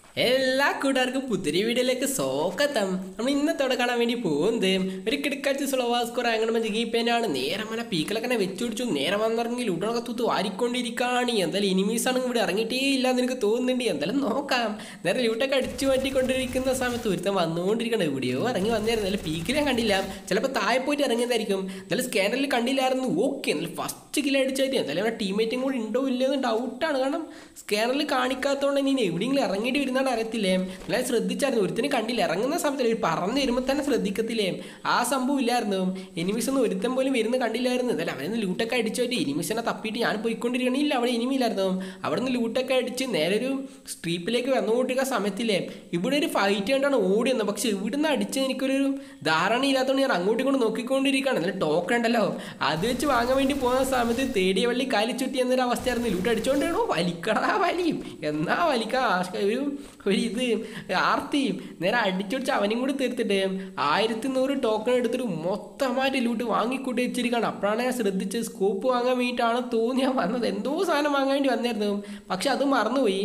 എല്ലാ കൂട്ടുകാർക്കും പുതിരി വീഡിയോയിലേക്ക് സ്വാഗതം നമ്മൾ ഇന്നത്തോടെ കാണാൻ വേണ്ടി പോകുന്നത് ഒരു കിടക്കാച്ച് സ്ലോവാ സ്കോർ അങ്ങനെ മതി ഈ പേനാണ് നേരെ മന പീക്കിലൊക്കെ വെച്ചു പിടിച്ചു നേരെ വന്നിറങ്ങി ലൂട്ടണൊക്കെ തൂത്ത് വാരിക്കൊണ്ടിരിക്കുകയാണ് എന്തായാലും എനിമീസ് ആണ് ഇവിടെ ഇറങ്ങിയിട്ടേ ഇല്ല എന്ന് എനിക്ക് തോന്നുന്നുണ്ട് എന്തായാലും നോക്കാം നേരെ ലൂട്ടൊക്കെ അടിച്ചു മാറ്റിക്കൊണ്ടിരിക്കുന്ന സമയത്ത് ഒരുത്തം വന്നുകൊണ്ടിരിക്കണം എവിടെയോ ഇറങ്ങി വന്നായിരുന്നു അല്ല പീക്കിൽ ഞാൻ കണ്ടില്ല ചിലപ്പോൾ താഴെ പോയിട്ട് ഇറങ്ങിയതായിരിക്കും എന്നാലും സ്കാനറിൽ കണ്ടില്ലായിരുന്നു ഓക്കെ എന്നാലും ഫസ്റ്റ് കിലോ അടിച്ചായിട്ട് എന്തായാലും അവരുടെ ടീമേറ്റും കൂടി ഉണ്ടോ ഇല്ലയോ എന്ന് ഡൗട്ടാണ് കാരണം സ്കാനറിൽ കാണിക്കാത്തതുകൊണ്ട് ഇനി എവിടെയെങ്കിലും ഇറങ്ങിയിട്ട് വരുന്നതാണ് അറിയത്തില്ലേ ഞാൻ ശ്രദ്ധിച്ചായിരുന്നു ഒരുത്തിന് കണ്ടില്ല ഇറങ്ങുന്ന സമയത്ത് പറന്ന് വരുമ്പോൾ തന്നെ ശ്രദ്ധിക്കത്തില്ലേ ആ സംഭവം ഇല്ലായിരുന്നു എനിമീസ് ഒന്നും ഒരുത്തൻ പോലും വരുന്ന കണ്ടില്ലായിരുന്നു എന്തായാലും അവനെ ലൂട്ടൊക്കെ അടിച്ചിട്ട് എനിമീസിനെ തപ്പിയിട്ട് ഞാൻ പോയിക്കൊണ്ടിരിക്കണില്ല അവിടെ എനിമിയില്ലായിരുന്നു അവിടെ നിന്ന് ലൂട്ടൊക്കെ അടിച്ച് നേരെ ഒരു സ്ട്രീപ്പിലേക്ക് വന്നുകൊണ്ടിരിക്കുന്ന സമയത്തില്ലേ ഇവിടെ ഒരു ഫൈറ്റ് കണ്ടാണ് ഓടിയെന്ന് പക്ഷെ ഇവിടുന്ന് അടിച്ച് എനിക്കൊരു ധാരണ ഇല്ലാത്തതുകൊണ്ട് ഞാൻ അങ്ങോട്ടും ഇങ്ങോട്ട് നോക്കിക്കൊണ്ടിരിക്കുകയാണ് എന്നാലും ടോക്കൺ ഉണ്ടല്ലോ അത് വെച്ച് വാങ്ങാൻ വേണ്ടി പോകുന്ന സമയത്ത് തേടിയ വള്ളി കാലി ചുറ്റി എന്നൊരു അവസ്ഥയായിരുന്നു ലൂട്ട് അടിച്ചോണ്ടാണോ വലിക്കടാ വലിയും എന്നാ വലിക്കാ ആശ- ഒരു ഒരു ഇത് ആർത്തിയും നേരെ അടിച്ചൊടിച്ച് അവനും കൂടി തീർത്തിട്ട് ആയിരത്തി നൂറ് ടോക്കൺ എടുത്തിട്ട് മൊത്തമായിട്ട് ലൂട്ട് വാങ്ങിക്കൂട്ടി വെച്ചിരിക്കുകയാണ് അപ്പോഴാണ് ഞാൻ ശ്രദ്ധിച്ച് സ്കോപ്പ് വാങ്ങാൻ വേണ്ടിയിട്ടാണ് തോന്നി ഞാൻ വന്നത് എന്തോ സാധനം വാങ്ങാൻ വേണ്ടി വന്നായിരുന്നു പക്ഷെ അത് മറന്നുപോയി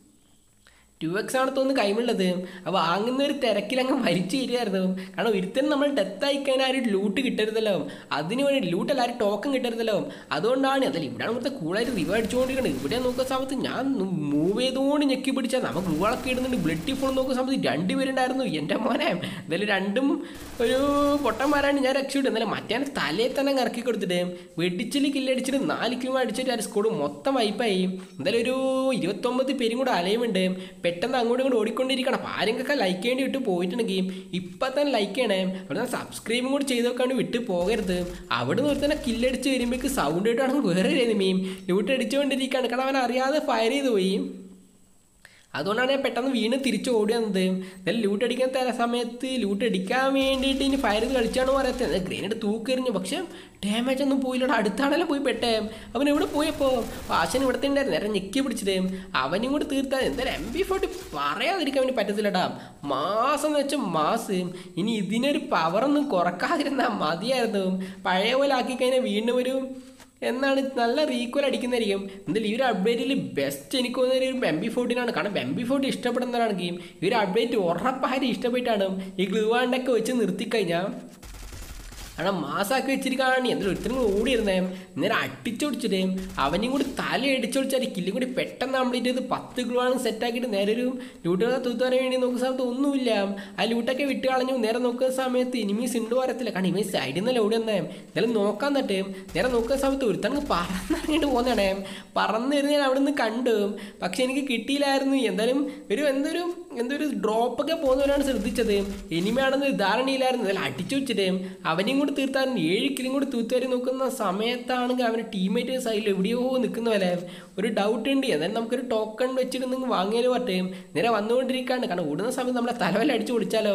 ടു എക്സ് ആണ് തോന്നുന്നു കൈമുള്ളത് അപ്പോൾ വാങ്ങുന്ന ഒരു തിരക്കിലങ്ങ് മരിച്ചു തരികയായിരുന്നു കാരണം ഒരുത്തനും നമ്മൾ ഡെത്ത് ആയി കഴിഞ്ഞാൽ ആരും ലൂട്ട് കിട്ടരുതല്ലോ അതിന് വേണ്ടി ലൂട്ട് എല്ലാവരും ടോക്കൺ കിട്ടരുതല്ലോ അതുകൊണ്ടാണ് അതല്ല ഇവിടെയാണ് ഇവിടുത്തെ കൂളായിട്ട് റിവ് അടിച്ചുകൊണ്ടിരിക്കുന്നത് ഇവിടെ നോക്കുന്ന സമയത്ത് ഞാൻ മൂവ് ചെയ്തുകൊണ്ട് ഞെക്കി പിടിച്ചാൽ നമുക്ക് ഗൂളൊക്കെ ഇടുന്നുണ്ട് ബ്ലഡ് ഇപ്പോൾ നോക്കുന്ന സമയത്ത് രണ്ടുപേരുണ്ടായിരുന്നു എൻ്റെ മോനെ എന്തായാലും രണ്ടും ഒരു പൊട്ടന്മാരാണ് ഞാൻ രക്ഷപ്പെട്ടു എന്നാലും മറ്റേ തലയിൽ തന്നെ അങ്ങ് ഇറക്കി കൊടുത്തിട്ട് വെടിച്ചിൽ കില്ലടിച്ചിട്ട് നാല് കിലോ അടിച്ചിട്ട് ആ സ്കോഡ് മൊത്തം വൈപ്പായി എന്തായാലും ഒരു ഇരുപത്തൊമ്പത് പേരും കൂടെ അലയുമുണ്ട് പെട്ടെന്ന് അങ്ങോട്ടും ഇങ്ങോട്ട് ഓടിക്കൊണ്ടിരിക്കണം അപ്പോൾ ആരെങ്കിലൊക്കെ ലൈക്ക് ചെയ്യേണ്ടി വിട്ട് പോയിട്ടുണ്ടെങ്കിൽ ഇപ്പം തന്നെ ലൈക്ക് ചെയ്യണേ അവിടെ നിന്ന് സബ്സ്ക്രൈബും കൂടി ചെയ്ത് വെക്കാണ്ട് വിട്ട് പോകരുത് അവിടെ നിന്ന് ഒരു തന്നെ കില്ലടിച്ച് വരുമ്പോഴേക്ക് സൗണ്ട് ആയിട്ടാണെങ്കിൽ വേറെ ഒരു എനിമയും ലൂട്ട് അടിച്ചുകൊണ്ടിരിക്കുകയാണ് കാരണം അവൻ അറിയാതെ ഫയർ ചെയ്ത് പോയി അതുകൊണ്ടാണ് ഞാൻ പെട്ടെന്ന് വീണ് തിരിച്ച് ഓടി വന്നത് എന്നാലും ലൂട്ട് അടിക്കാൻ തരാ സമയത്ത് ലൂട്ട് അടിക്കാൻ വേണ്ടിയിട്ട് ഇനി ഫയർ ചെയ്ത് കളിച്ചാണ് പറയത്തത് ഗ്രനേഡ് തൂക്കെറിഞ്ഞു പക്ഷെ ഡാമേജ് ഒന്നും പോയില്ലടാ അടുത്താണല്ലോ പോയി പെട്ടേ അവൻ എവിടെ പോയപ്പോൾ വാശൻ ഇവിടെ തന്നെ ഉണ്ടായിരുന്നു നേരെ ഞെക്കി പിടിച്ചിട്ട് അവനും കൂടി തീർത്താൽ എന്തായാലും എം ബി ഫോർട്ടി പറയാതിരിക്കാൻ വേണ്ടി പറ്റത്തില്ലടാ മാസം എന്ന് വെച്ചാൽ മാസ് ഇനി ഇതിനൊരു പവറൊന്നും കുറക്കാതിരുന്നാൽ മതിയായിരുന്നു പഴയ പോലെ ആക്കി കഴിഞ്ഞാൽ വീണ്ടും ഒരു എന്നാണ് നല്ല റീക്വൽ അടിക്കുന്നതായിരിക്കും എന്തായാലും ഈ ഒരു അപ്ഡേറ്റിൽ ബെസ്റ്റ് എനിക്ക് തോന്നുന്നത് ഒരു എം ബി ഫോർട്ടീനാണ് കാരണം എം ബി ഫോർട്ടി ഇഷ്ടപ്പെടുന്നതാണെങ്കിൽ ഈ ഒരു അപ്ഡേറ്റ് ഉറപ്പായിട്ട് ഇഷ്ടപ്പെട്ടാണ് ഈ ഗ്ലൂവാണ്ടൊക്കെ വെച്ച് നിർത്തിക്കഴിഞ്ഞാൽ കാരണം മാസാക്കി വെച്ചിരിക്കുകയാണ് എന്തൊരു ഒരുത്തരും കൂടി ഓടിയിരുന്നേ നേരെ അടിച്ചൊടിച്ചിട്ട് അവനും കൂടി തല അടിച്ചൊടിച്ചാൽ കില്ലും കൂടി പെട്ടെന്ന് കംപ്ലീറ്റ് ചെയ്ത് പത്ത് ഗ്ലൂവാണ് സെറ്റാക്കിയിട്ട് നേരെ ഒരു ലൂട്ടുകളെ തൂത്താൻ വേണ്ടി നോക്കുന്ന സമയത്ത് ഒന്നുമില്ല ആ ലൂട്ടൊക്കെ വിട്ട് കളഞ്ഞു നേരെ നോക്കുന്ന സമയത്ത് ഇനിമീസ് ഉണ്ടോ അറിയത്തില്ല കാരണം ഇവൻ സൈഡിൽ നിന്നല്ല ഓടി വന്നേ എന്നാലും നോക്കാൻ തട്ട് നേരെ നോക്കുന്ന സമയത്ത് ഒരുത്തനങ്ങ് പറന്നിറങ്ങിയിട്ട് പോകുന്നതാണേ പറന്ന് വരുന്ന ഞാൻ അവിടെ നിന്ന് കണ്ടു പക്ഷെ എനിക്ക് കിട്ടിയില്ലായിരുന്നു എന്തായാലും ഒരു എന്തൊരു എന്തൊരു ഡ്രോപ്പൊക്കെ പോകുന്നവരാണ് ശ്രദ്ധിച്ചത് ഇനിമയാണെന്ന് ധാരണയില്ലായിരുന്നു എന്നാലും അടിച്ചു വെച്ചിട്ട് അവനെയും കൂടി തീർത്താൻ ഏഴ് കിലും കൂടി തൂത്തുവരി നോക്കുന്ന സമയത്താണെങ്കിൽ അവൻ്റെ ടീമേറ്റ് സൈഡിൽ എവിടെയോ നിൽക്കുന്ന പോലെ ഒരു ഡൗട്ട് ഉണ്ട് എന്നാലും നമുക്കൊരു ടോക്കൺ വെച്ചിട്ട് നിങ്ങൾ വാങ്ങിയാലും പറ്റും നേരെ വന്നുകൊണ്ടിരിക്കുകയാണ് കാരണം ഓടുന്ന സമയത്ത് നമ്മളെ തലവല്ല അടിച്ചു പൊടിച്ചാലോ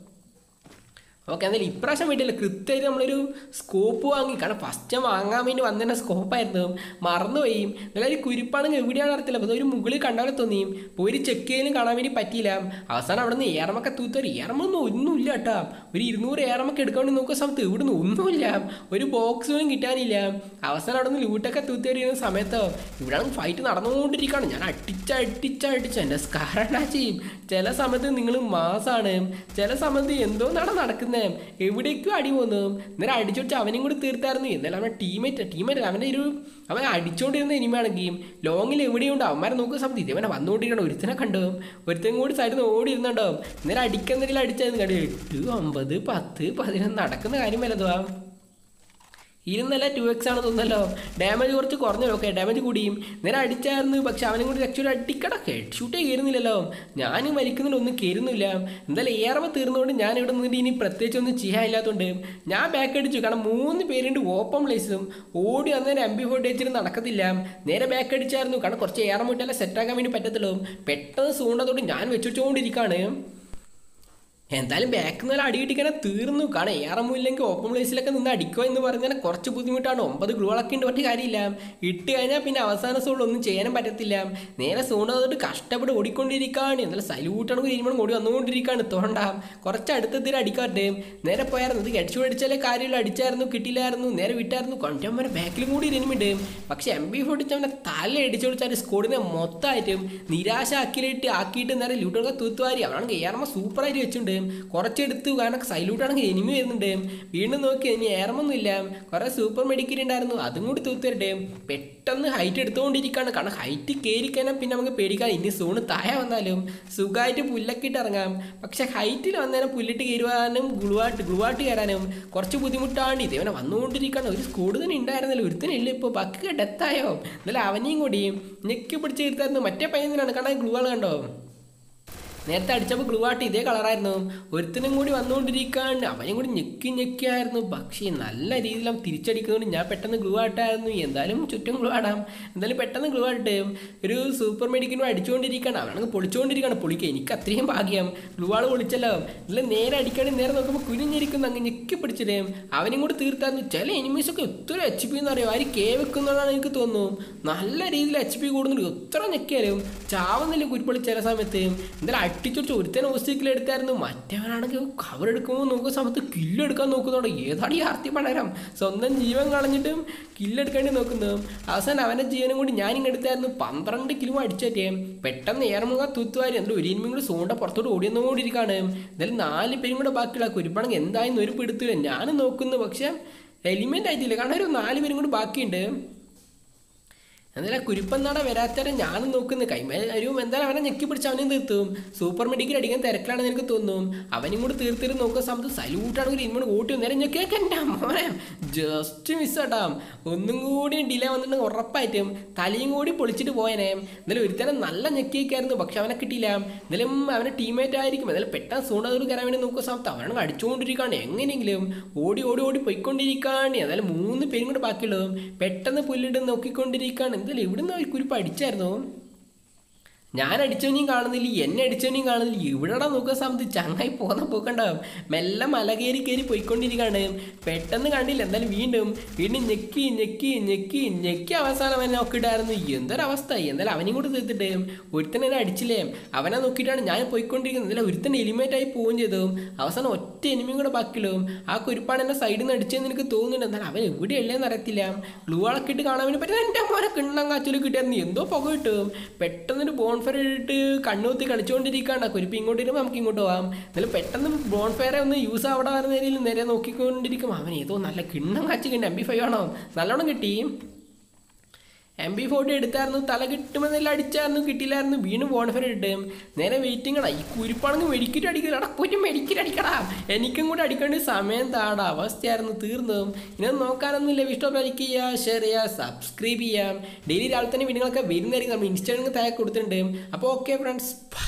ഓക്കെ എന്തായാലും ഇപ്രാവശ്യം വീട്ടിൽ കൃത്യമായിട്ട് നമ്മളൊരു സ്കോപ്പ് വാങ്ങി കാരണം ഫസ്റ്റ് വാങ്ങാൻ വേണ്ടി വന്നതിൻ്റെ സ്കോപ്പായിരുന്നു മറന്നുപോയി എന്നാലും ഒരു കുരിപ്പാണെങ്കിൽ എവിടെയാണ് അറിയത്തില്ല അപ്പോൾ ഒരു മുകളിൽ കണ്ടാലെ തോന്നി പോയി ചെക്ക് ചെയ്യാനും കാണാൻ വേണ്ടി പറ്റിയില്ല അവസാനം അവിടെ നിന്ന് ഏറമൊക്കെ തൂത്തൊരു ഏറമൊന്നും ഒന്നുമില്ല കേട്ടോ ഒരു ഇരുന്നൂറ് ഏറമൊക്കെ എടുക്കാൻ വേണ്ടി നോക്കുന്ന സമയത്ത് ഇവിടുന്ന് ഒന്നുമില്ല ഒരു ബോക്സ് പോലും കിട്ടാനില്ല അവസാനം അവിടെ നിന്ന് ലൂട്ടൊക്കെ തൂത്തേറിയുന്ന സമയത്ത് ഇവിടെയാണ് ഫൈറ്റ് നടന്നുകൊണ്ടിരിക്കുകയാണ് ഞാൻ അടിച്ച അടിച്ച അടിച്ച എൻ്റെ സ്കാരണാച്ചി ചില സമയത്ത് നിങ്ങൾ മാസാണ് ചില സമയത്ത് എന്തോന്നാണ് നടക്കുന്നത് എവിടേക്കും അടി പോകുന്നു നേരെ അടിച്ചോടിച്ച് അവനും കൂടി തീർത്തായിരുന്നു എന്നാലും അവൻ്റെ ടീമേറ്റ് ടീമേറ്റ് അവൻ്റെ ഒരു അവൻ അടിച്ചുകൊണ്ടിരുന്ന ഇനിമാണെങ്കിൽ ലോങ്ങിൽ എവിടെയുണ്ട് അവന്മാരെ നോക്കുന്ന സമയത്ത് ഇതേവനെ വന്നുകൊണ്ടിരിക്കണം ഒരുത്തനെ കണ്ടു ഒരുത്തനും കൂടി സൈഡിൽ നിന്ന് ഓടി ഇരുന്നുണ്ടോ നേരെ അടിക്കുന്നെങ്കിലും അടിച്ചായിരുന്നു കണ്ടു എട്ട് ഒമ്പത് പത്ത് പതിനൊന്ന് നടക്കുന്ന കാര്യം വല്ലതുവാ ഇരുന്നല്ല ടു എക്സ് ആണ് തോന്നല്ലോ ഡാമേജ് കുറച്ച് കുറഞ്ഞു ഓക്കെ ഡാമേജ് കൂടിയും നേരെ അടിച്ചായിരുന്നു പക്ഷെ അവനും കൂടി രക്ഷയുടെ അടിക്കട ഹെഡ് ഷൂട്ടേ കയറുന്നില്ലല്ലോ ഞാനും വലിക്കുന്നുണ്ട് ഒന്നും കയറുന്നില്ല എന്തായാലും ഏറെ തീർന്നുകൊണ്ട് ഞാൻ ഇവിടെ നിന്നിട്ട് ഇനി പ്രത്യേകിച്ച് ഒന്നും ചെയ്യാനില്ലാത്തതുകൊണ്ട് ഞാൻ ബാക്ക് അടിച്ചു കാരണം മൂന്ന് പേരുണ്ട് ഓപ്പൺ പ്ലേസും ഓടി വന്നതിന് എം ബി ഫോർട്ടി വെച്ചിട്ട് നടക്കത്തില്ല നേരെ ബാക്ക് അടിച്ചായിരുന്നു കാരണം കുറച്ച് ഏറെ മുട്ടല്ല സെറ്റാക്കാൻ വേണ്ടി പറ്റത്തുള്ളൂ പെട്ടെന്ന് സൂണ്ടതോട് ഞാൻ വെച്ചുകൊണ്ടിരിക്കുകയാണ് എന്തായാലും ബാക്ക് നിന്ന് അടി കിട്ടിക്കാൻ തീർന്നു കാരണം ഏറമില്ലെങ്കിൽ ഓപ്പൺ പ്ലേസിലൊക്കെ നിന്ന് അടിക്കുക എന്ന് പറഞ്ഞാൽ കുറച്ച് ബുദ്ധിമുട്ടാണ് ഒമ്പത് ഗ്ലൂകളൊക്കെ ഉണ്ട് പറഞ്ഞ കാര്യമില്ല ഇട്ട് കഴിഞ്ഞാൽ പിന്നെ അവസാന സോണിൽ ഒന്നും ചെയ്യാനും പറ്റത്തില്ല നേരെ സോൺ അതുകൊണ്ട് കഷ്ടപ്പെട്ട് ഓടിക്കൊണ്ടിരിക്കുകയാണ് എന്നാലും സല്യൂട്ടാണെങ്കിൽ ഇരുമണം ഓടി വന്നുകൊണ്ടിരിക്കുകയാണ് തോണ്ടാം കുറച്ച് അടുത്തെത്തിരി അടിക്കാറുണ്ട് നേരെ പോയായിരുന്നു ഇത് അടിച്ചു അടിച്ചാലേ കാര്യമില്ല അടിച്ചായിരുന്നു കിട്ടിയില്ലായിരുന്നു നേരെ വിട്ടായിരുന്നു കൊണ്ടമ്മനെ ബാക്കിലും കൂടി ഇരുന്നുണ്ട് പക്ഷെ എം ബി ഫോർട്ടി അവനെ തല അടിച്ചു വിളിച്ചാൽ സ്കോഡിനെ മൊത്തമായിട്ടും നിരാശ ആക്കിയിട്ട് ആക്കിയിട്ട് നേരെ ലൂട്ടൊക്കെ തൂത്തുവാരി അവനാണെങ്കിൽ ഏറമ്മ സൂപ്പറായിട്ട് വെച്ചിട്ടുണ്ട് കുറച്ചെടുത്ത് കാരണം സൈലൂട്ടാണെങ്കിൽ എനിമി വരുന്നുണ്ട് വീണ്ടും നോക്കി ഇനി ഏറമൊന്നുമില്ല കുറെ സൂപ്പർ മെഡിക്കൽ ഉണ്ടായിരുന്നു അതും കൂടി തൂത്തരട്ടെ പെട്ടെന്ന് ഹൈറ്റ് എടുത്തുകൊണ്ടിരിക്കുകയാണ് കാരണം ഹൈറ്റ് കയറി കഴിഞ്ഞാൽ പിന്നെ നമുക്ക് പേടിക്കാം ഇനി സോണ് താഴെ വന്നാലും സുഖമായിട്ട് പുല്ലൊക്കെ ഇട്ട് ഇറങ്ങാം പക്ഷെ ഹൈറ്റിൽ വന്നേരം പുല്ലിട്ട് കയറുവാനും ഗ്ലുവാട്ട് ഗ്ലുവാട്ട് കയറാനും കുറച്ച് ബുദ്ധിമുട്ടാണ് ഇതേവനെ വന്നുകൊണ്ടിരിക്കുകയാണ് ഒരു സ്കൂഡ് തന്നെ ഉണ്ടായിരുന്നല്ലോ ഒരുത്തനില്ല ഇപ്പോൾ ബക്ക് ഡെത്തായോ എന്നാലും അവനെയും കൂടി ഞെക്കി പിടിച്ച് ഇരുത്തായിരുന്നു മറ്റേ പയ്യനാണ് കാരണം ഗ്ലുവാൾ കണ്ടോ നേരത്തെ അടിച്ചപ്പോൾ ഗ്ലൂ ആട്ട് ഇതേ കളറായിരുന്നു ഒരുത്തനും കൂടി വന്നുകൊണ്ടിരിക്കാണ്ട് അവനും കൂടി ഞെക്കി ഞെക്കിയായിരുന്നു പക്ഷേ നല്ല രീതിയിൽ അവൻ തിരിച്ചടിക്കുന്നതുകൊണ്ട് ഞാൻ പെട്ടെന്ന് ഗ്ലൂ ആട്ടായിരുന്നു എന്തായാലും ചുറ്റും ഗ്ലൂ ആടാം എന്തായാലും പെട്ടെന്ന് ഗ്ലൂ ആട്ട് ഒരു സൂപ്പർ മെഡിക്കിനും അടിച്ചുകൊണ്ടിരിക്കുകയാണ് അവനാണെങ്കിൽ പൊളിച്ചുകൊണ്ടിരിക്കുകയാണ് പൊളിക്കുക എനിക്ക് അത്രയും ഭാഗ്യം ഗ്ലൂ ആൾ പൊളിച്ചല്ലോ ഇല്ല നേരെ അടിക്കുകയാണെങ്കിൽ നേരെ നോക്കുമ്പോൾ കുനിഞ്ഞിരിക്കുന്നു അങ്ങ് ഞെക്കി പിടിച്ചിട്ട് അവനും കൂടി തീർത്തായിരുന്നു ചില എനിമീസൊക്കെ എത്ര എച്ച് പി എന്ന് അറിയാം ആര് കേ വെക്കുന്നതാണ് എനിക്ക് തോന്നുന്നു നല്ല രീതിയിൽ എച്ച് പി കൂടുന്നുണ്ട് എത്ര ഞെക്കിയാലും ചാവുന്നില്ല കുരിപ്പൊളി ചില സമയത്ത് എന്തായാലും അട്ടിച്ചൊടിച്ച് ഒരുത്തനെ ഹോസ്റ്റിക്കൽ എടുത്തായിരുന്നു മറ്റവനാണെങ്കിൽ കവർ എടുക്കുമ്പോൾ നോക്കുന്ന സമയത്ത് കില്ലെടുക്കാൻ നോക്കുന്നുണ്ട് ഏതാണ് ഈ ആർത്തി പണരം സ്വന്തം ജീവൻ കളഞ്ഞിട്ടും കില്ലെടുക്കേണ്ടി നോക്കുന്നു അവസാനം അവൻ്റെ ജീവനും കൂടി ഞാൻ ഇങ്ങ് എടുത്തായിരുന്നു പന്ത്രണ്ട് കിലോ അടിച്ചേറ്റേ പെട്ടെന്ന് ഏറമുക തൂത്തുവാരി എന്നിട്ട് ഒരു ഇനിമയും കൂടി സോണ്ട പുറത്തോട്ട് ഓടിയെന്നുകൊണ്ടിരിക്കുകയാണ് എന്തായാലും നാല് പേരും കൂടെ ബാക്കിയുള്ള കുരുപ്പാണെങ്കിൽ എന്തായാലും ഒരു പിടുത്തില്ല ഞാൻ നോക്കുന്നു പക്ഷെ എലിമെൻ്റ് ആയിട്ടില്ല കാരണം ഒരു നാല് പേരും കൂടി ബാക്കിയുണ്ട് എന്നാലും കുരുപ്പെന്നാടെ വരാത്തവരെ ഞാനും നോക്കുന്നു കൈമാരും എന്തായാലും അവനെ ഞെക്കി പിടിച്ച് അവനെയും തീർത്തും സൂപ്പർ മെഡിക്കൽ അടിക്കാൻ തിരക്കിലാണെന്ന് എനിക്ക് തോന്നും അവനും കൂടി തീർത്തിട്ട് നോക്കുന്ന സമയത്ത് സല്യൂട്ടാണെങ്കിൽ ഇനിമോട് ഓട്ടി നേരം ഞെക്കിയൊക്കെ എൻ്റെ മോനെ ജസ്റ്റ് മിസ്സാട്ടാ ഒന്നും കൂടി ഡിലേ വന്നിട്ടുണ്ടെങ്കിൽ ഉറപ്പായിട്ടും തലയും കൂടി പൊളിച്ചിട്ട് പോയനെ എന്നാലും ഒരുത്തരം നല്ല ഞെക്കിയൊക്കെയായിരുന്നു പക്ഷെ അവനെ കിട്ടിയില്ല എന്തായാലും അവനെ ടീമേറ്റ് ആയിരിക്കും എന്നാലും പെട്ടെന്ന് സൂണതോട് കയറാൻ വേണ്ടി നോക്കുന്ന സമയത്ത് അവനാണ് അടിച്ചുകൊണ്ടിരിക്കുകയാണ് എങ്ങനെയെങ്കിലും ഓടി ഓടി ഓടി പോയിക്കൊണ്ടിരിക്കുകയാണ് എന്നാലും മൂന്ന് പേരും കൂടെ ബാക്കിയുള്ളൂ പെട്ടെന്ന് പുല്ലിട്ട് നോക്കിക്കൊണ്ടിരിക്കുകയാണ് എന്തായാലും ഇവിടുന്ന് ഒരു കുരിപ്പ് അടിച്ചായിരുന്നു ഞാൻ അടിച്ചവനെയും കാണുന്നില്ല എന്നെ അടിച്ചവനെയും കാണുന്നില്ല ഇവിടെടാ നോക്കുന്ന സമയത്ത് ചങ്ങായി പോന്ന പോക്കണ്ടാവും മെല്ലെ മല കയറി കയറി പോയിക്കൊണ്ടിരിക്കുകയാണ് പെട്ടെന്ന് കണ്ടില്ല എന്തായാലും വീണ്ടും വീണ്ടും ഞെക്കി ഞെക്കി ഞെക്കി ഞെക്കി അവസാനം അവനെ നോക്കിയിട്ടായിരുന്നു എന്തൊരവസ്ഥ എന്തായാലും അവനെയും കൂടെ തീർത്തിട്ട് ഒരുത്തനെ എന്നെ അടിച്ചില്ലേ അവനെ നോക്കിയിട്ടാണ് ഞാൻ പോയിക്കൊണ്ടിരിക്കുന്നത് എന്തായാലും ഒരുത്തൻ എലിമേറ്റ് ആയി പോവുകയും ചെയ്തു അവസാനം ഒറ്റ എനിമിയും കൂടെ ബാക്കിയുള്ളൂ ആ കുരുപ്പാണ് എന്നെ സൈഡിൽ നിന്ന് അടിച്ചതെന്ന് എനിക്ക് തോന്നുന്നുണ്ട് എന്നാലും അവൻ എവിടെയല്ലേന്ന് അറിയത്തില്ല ഗ്ലൂ ആളൊക്കെ ഇട്ട് കാണാൻ വേണ്ടി പറ്റും എൻ്റെ മോനെ കിണ്ണം കാച്ചിൽ കിട്ടിയായിരുന്നു എന്തോ പുക കിട്ടും പെട്ടെന്നൊരു ബോൺഫയർ ഇട്ട് കണ്ണൂത്തി കളിച്ചുകൊണ്ടിരിക്കുകയാണ് കുരിപ്പ് ഇങ്ങോട്ട് വരുമ്പോൾ നമുക്ക് ഇങ്ങോട്ട് പോകാം എന്നാലും പെട്ടെന്ന് ബോൺഫയറെ ഒന്ന് യൂസ് അവിടെ വരുന്ന രീതിയിൽ നേരെ നോക്കിക്കൊണ്ടിരിക്കും അവൻ ഏതോ നല്ല കിണ്ണം കാച്ചി കിട്ടി എം ബി ഫൈവ് ആണോ നല്ലോണം കിട്ടി എം ബി ഫോർട്ടി എടുത്തായിരുന്നു തല കിട്ടുമെന്നെല്ലാം അടിച്ചായിരുന്നു കിട്ടിയില്ലായിരുന്നു വീണ്ടും ബോൺഫയർ ഇട്ട് നേരെ വെയിറ്റിംഗ് ആണ് ഈ കുരിപ്പാണെങ്കിൽ മെഡിക്കറ്റ് അടിക്കില്ല എടാ കുറ്റി മെഡിക്കറ്റ് അടിക്കടാ എനിക്കും കൂടെ അടിക്കേണ്ട സമയം താടാ അവസ്ഥയായിരുന്നു തീർന്നു ഇനി നോക്കാനൊന്നുമില്ല ഇഷ്ടം ലൈക്ക് ചെയ്യുക ഷെയർ ചെയ്യുക സബ്സ്ക്രൈബ് ചെയ്യാം ഡെയിലി രാവിലെ തന്നെ വീഡിയോകളൊക്കെ വരുന്നതായിരിക്കും നമ്മൾ ഇൻസ്റ്റാഗ്രാമിൽ താഴെ കൊടുത്തിട്ടുണ്ട് അപ്പോൾ ഓക്കെ ഫ്രണ്ട്സ്